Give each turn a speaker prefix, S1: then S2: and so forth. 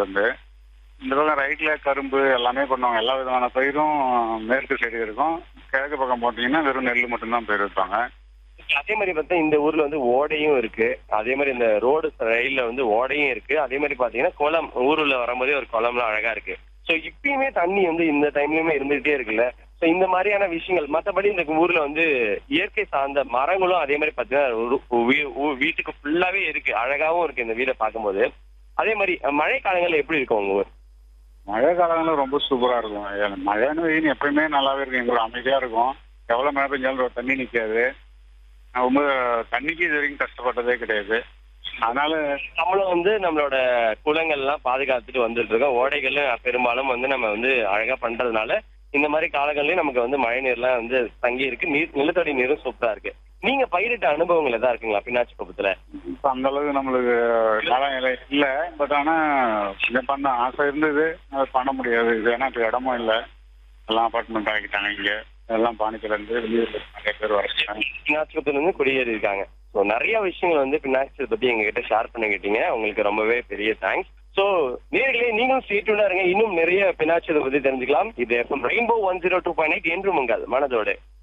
S1: பக்கத்துல இருந்து இந்த பக்கம் ரைட்ல கரும்பு எல்லாமே பண்ணுவாங்க எல்லா விதமான பயிரும் மேற்கு சைடு இருக்கும் கிழக்கு பக்கம் போட்டீங்கன்னா வெறும் நெல் மட்டும்தான் பயிர் வைப்பாங்க
S2: அதே மாதிரி பார்த்தா இந்த ஊர்ல வந்து ஓடையும் இருக்கு அதே மாதிரி இந்த ரோடு ரயில்ல வந்து ஓடையும் இருக்கு அதே மாதிரி பாத்தீங்கன்னா குளம் ஊருல வரும்போதே ஒரு குளம்லாம் அழகா இருக்கு சோ இப்பயுமே தண்ணி வந்து இந்த டைம்லயுமே இருந்துகிட்டே இருக்குல்ல சோ இந்த மாதிரியான விஷயங்கள் மத்தபடி இந்த ஊர்ல வந்து இயற்கை சார்ந்த மரங்களும் அதே மாதிரி பாத்தீங்கன்னா ஒரு வீ- ஊ- வீட்டுக்கு ஃபுல்லாவே இருக்கு அழகாவும் இருக்கு இந்த வீடை பார்க்கும்போது அதே மாதிரி அஹ், மழை காலங்கள்ல எப்படி இருக்கும் உங்க ஊர்
S1: மழை காலங்களில் ரொம்ப சூப்பரா இருக்கும் ஏ- மழைன்னு வெயில் எப்பயுமே நல்லாவே இருக்கும் எங்களுக்கு அமைதியா இருக்கும் எவ்வளவு மழை பெஞ்சாலும் ஒரு தண்ணி நிக்காது நான் ரொம்ப தண்ணிக்கு இது வரைக்கும் கஷ்டப்பட்டதே கிடையாது அதனால
S2: நம்மளும் வந்து நம்மளோட குளங்கள்லாம் பாதுகாத்துட்டு வந்துட்டு இருக்கோம் ஓடைகள் பெரும்பாலும் வந்து நம்ம வந்து அழகா பண்றதுனால இந்த மாதிரி காலங்கள்லயும் நமக்கு வந்து மழை நீர்லாம் வந்து தங்கி இருக்கு நீர் நிலத்தடி நீரும் சூப்பரா இருக்கு நீங்க பயிரிட்ட அனுபவங்கள் எதா இருக்குங்களா பின்னாச்சி குப்பத்துல
S1: இப்ப அந்த அளவுக்கு நம்மளுக்கு நிலம் இல்லை இல்ல பட் ஆனா இதை பண்ண ஆசை இருந்தது அது பண்ண முடியாது இது ஏன்னா இப்ப இடமும் இல்லை எல்லாம் அபார்ட்மெண்ட் ஆகிட்டாங்க இங்க எல்லாம் பாண்டிச்சேரில இருந்து வெளியூர்ல இருந்து நிறைய பேர் வராங்க
S2: பின்னாட்சத்துல இருந்து குடியேறி இருக்காங்க ஸோ நிறைய விஷயங்கள் வந்து பின்னாட்சத்தை பத்தி எங்ககிட்ட ஷேர் பண்ணிக்கிட்டீங்க உங்களுக்கு ரொம்பவே பெரிய தேங்க்ஸ் சோ நேர்களே நீங்களும் ஸ்டேட்யூனா இருங்க இன்னும் நிறைய பின்னாட்சத்தை பத்தி தெரிஞ்சுக்கலாம் இது FM rainbow one zero two point eight என்று உங்கள் மனதோடு